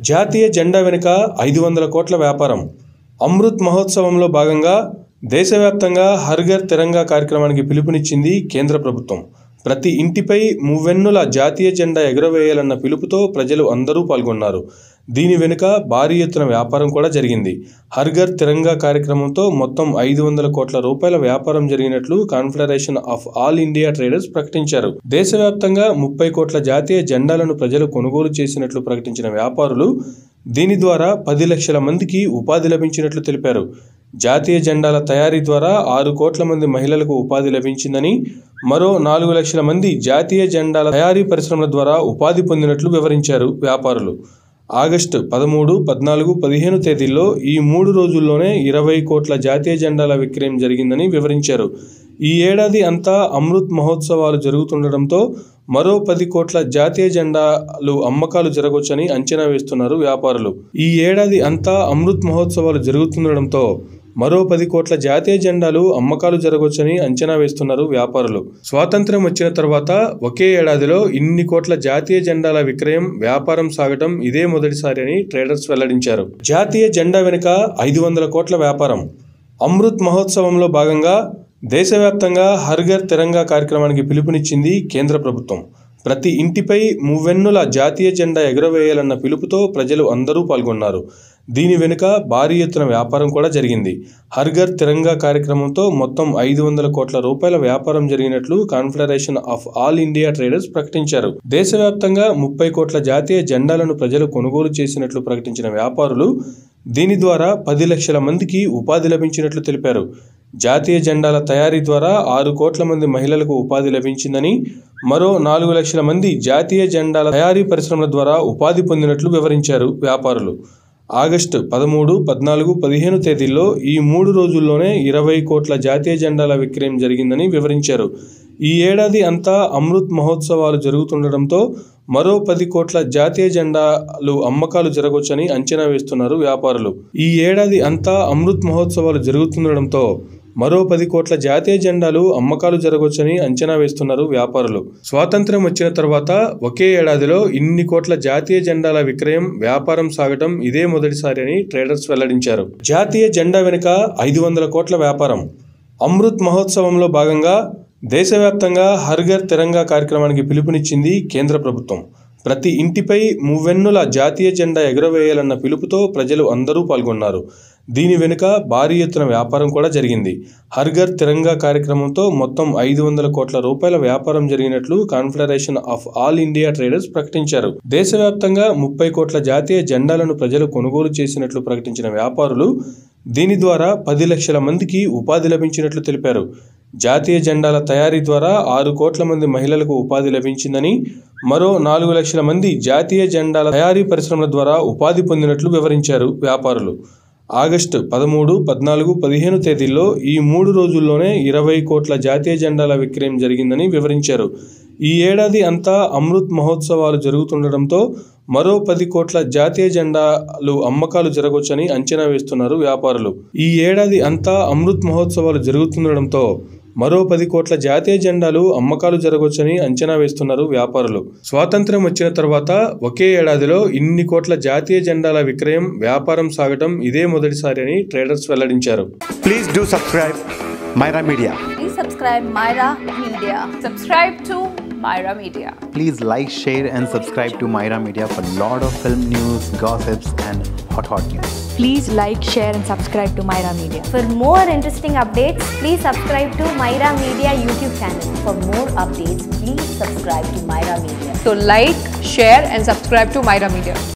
జాతీయ జెండా వెనుక ఐదు వందల కోట్ల వ్యాపారం అమృత్ మహోత్సవంలో భాగంగా దేశవ్యాప్తంగా హర్ఘర్ తిరంగా కార్యక్రమానికి పిలుపునిచ్చింది కేంద్ర ప్రభుత్వం ప్రతి ఇంటిపై మువ్వెన్నుల జాతీయ జెండా ఎగురవేయాలన్న పిలుపుతో ప్రజలు అందరూ పాల్గొన్నారు దీని వెనుక భారీ ఎత్తున వ్యాపారం కూడా జరిగింది హర్ఘర్ తిరంగా కార్యక్రమంతో మొత్తం ఐదు వందల కోట్ల రూపాయల వ్యాపారం జరిగినట్లు confederation of all India traders ప్రకటించారు దేశవ్యాప్తంగా ముప్పై కోట్ల జాతీయ జెండాలను ప్రజలు కొనుగోలు చేసినట్లు ప్రకటించిన వ్యాపారులు దీని ద్వారా పది లక్షల మందికి ఉపాధి లభించినట్లు తెలిపారు జాతీయ జెండాల తయారీ ద్వారా ఆరు కోట్ల మంది మహిళలకు ఉపాధి లభించిందని మరో నాలుగు లక్షల మంది జాతీయ జెండాల తయారీ పరిశ్రమల ద్వారా ఉపాధి పొందినట్లు వివరించారు వ్యాపారులు ఆగస్టు పదమూడు పద్నాలుగు పదిహేను తేదీల్లో ఈ మూడు రోజుల్లోనే ఇరవై కోట్ల జాతీయ జెండాల విక్రయం జరిగిందని వివరించారు ఈ ఏడాది అంతా అమృత్ మహోత్సవాలు జరుగుతుండటంతో మరో పది కోట్ల జాతీయ జెండాలు అమ్మకాలు జరగవచ్చని అంచనా వేస్తున్నారు వ్యాపారులు ఈ ఏడాది అంతా అమృత్ మహోత్సవాలు జరుగుతుండటంతో మరో పది కోట్ల జాతీయ జెండాలు అమ్మకాలు జరగవచ్చని అంచనా వేస్తున్నారు వ్యాపారులు స్వాతంత్ర్యం వచ్చిన తర్వాత ఒకే ఏడాదిలో ఇన్ని కోట్ల జాతీయ జెండాల విక్రయం వ్యాపారం సాగటం ఇదే మొదటిసారి అని ట్రేడర్స్ వెల్లడించారు జాతీయ జెండా వెనుక ఐదు వందల కోట్ల వ్యాపారం అమృత్ మహోత్సవంలో భాగంగా దేశవ్యాప్తంగా హర్ఘర్ తిరంగా కార్యక్రమానికి పిలుపునిచ్చింది కేంద్ర ప్రభుత్వం ప్రతి ఇంటిపై మువ్వెన్నుల జాతీయ జెండా ఎగురవేయాలన్న పిలుపుతో ప్రజలు అందరూ పాల్గొన్నారు దీని వెనుక భారీ ఎత్తున వ్యాపారం కూడా జరిగింది హర్ఘర్ తిరంగా కార్యక్రమంతో మొత్తం ఐదు వందల కోట్ల రూపాయల వ్యాపారం జరిగినట్లు confederation of all India traders ప్రకటించారు దేశవ్యాప్తంగా ముప్పై కోట్ల జాతీయ జెండాలను ప్రజలు కొనుగోలు చేసినట్లు ప్రకటించిన వ్యాపారులు దీని ద్వారా పది లక్షల మందికి ఉపాధి లభించినట్లు తెలిపారు జాతీయ జెండాల తయారీ ద్వారా ఆరు కోట్ల మంది మహిళలకు ఉపాధి లభించిందని మరో నాలుగు లక్షల మంది జాతీయ జెండాల తయారీ పరిశ్రమల ద్వారా ఉపాధి పొందినట్లు వివరించారు వ్యాపారులు ఆగస్టు పదమూడు పద్నాలుగు పదిహేను తేదీల్లో ఈ మూడు రోజుల్లోనే ఇరవై కోట్ల జాతీయ జెండాల విక్రయం జరిగిందని వివరించారు ఈ ఏడాది అంతా అమృత్ మహోత్సవాలు జరుగుతుండటంతో మరో పది కోట్ల జాతీయ జెండాలు అమ్మకాలు జరగవచ్చని అంచనా వేస్తున్నారు వ్యాపారులు ఈ ఏడాది అంతా అమృత్ మహోత్సవాలు జరుగుతుండటంతో మరో పది కోట్ల జాతీయ జెండాలు అమ్మకాలు జరగవచ్చని అంచనా వేస్తున్నారు వ్యాపారులు స్వాతంత్ర్యం వచ్చిన తర్వాత ఒకే ఏడాదిలో ఇన్ని కోట్ల జాతీయ జెండాల విక్రయం వ్యాపారం సాగటం ఇదే మొదటిసారి అని ట్రేడర్స్ వెల్లడించారు జాతీయ జెండా వెనుక ఐదు వందల కోట్ల వ్యాపారం అమృత్ మహోత్సవంలో భాగంగా దేశవ్యాప్తంగా హర్ఘర్ తిరంగా కార్యక్రమానికి పిలుపునిచ్చింది కేంద్ర ప్రభుత్వం ప్రతి ఇంటిపై మువ్వెన్నుల జాతీయ జెండా ఎగురవేయాలన్న పిలుపుతో ప్రజలు అందరూ పాల్గొన్నారు దీని వెనుక భారీ ఎత్తున వ్యాపారం కూడా జరిగింది హర్ఘర్ తిరంగా కార్యక్రమంతో మొత్తం ఐదు వందల కోట్ల రూపాయల వ్యాపారం జరిగినట్లు confederation of all India traders ప్రకటించారు దేశవ్యాప్తంగా ముప్పై కోట్ల జాతీయ జెండాలను ప్రజలు కొనుగోలు చేసినట్లు ప్రకటించిన వ్యాపారులు దీని ద్వారా పది లక్షల మందికి ఉపాధి లభించినట్లు తెలిపారు జాతీయ జెండాల తయారీ ద్వారా ఆరు కోట్ల మంది మహిళలకు ఉపాధి లభించిందని మరో నాలుగు లక్షల మంది జాతీయ జెండాల తయారీ పరిశ్రమల ద్వారా ఉపాధి పొందినట్లు వివరించారు వ్యాపారులు ఆగస్టు పదమూడు పద్నాలుగు పదిహేను తేదీల్లో ఈ మూడు రోజుల్లోనే ఇరవై కోట్ల జాతీయ జెండాల విక్రయం జరిగిందని వివరించారు ఈ ఏడాది అంతా అమృత్ మహోత్సవాలు జరుగుతుండటంతో మరో పది కోట్ల జాతీయ జెండాలు అమ్మకాలు జరగవచ్చని అంచనా వేస్తున్నారు వ్యాపారులు ఈ ఏడాది అంతా అమృత్ మహోత్సవాలు జరుగుతుండటంతో మరో పది కోట్ల జాతీయ జెండాలు అమ్మకాలు జరగవచ్చని అంచనా వేస్తున్నారు వ్యాపారులు స్వాతంత్ర్యం వచ్చిన తర్వాత ఒకే ఏడాదిలో ఇన్ని కోట్ల జాతీయ జెండాల విక్రయం వ్యాపారం సాగటం ఇదే మొదటిసారి అని ట్రేడర్స్ వెల్లడించారు Please do subscribe Myra Media. Please subscribe Myra Media. Subscribe to Myra Media. Please like, share, and subscribe to Myra Media for lot of film news, gossips, and hot hot news. Please like, share, and subscribe to Myra Media. For more interesting updates, please subscribe to Myra Media YouTube channel. For more updates, please subscribe to Myra Media. So like, share and subscribe to Myra Media.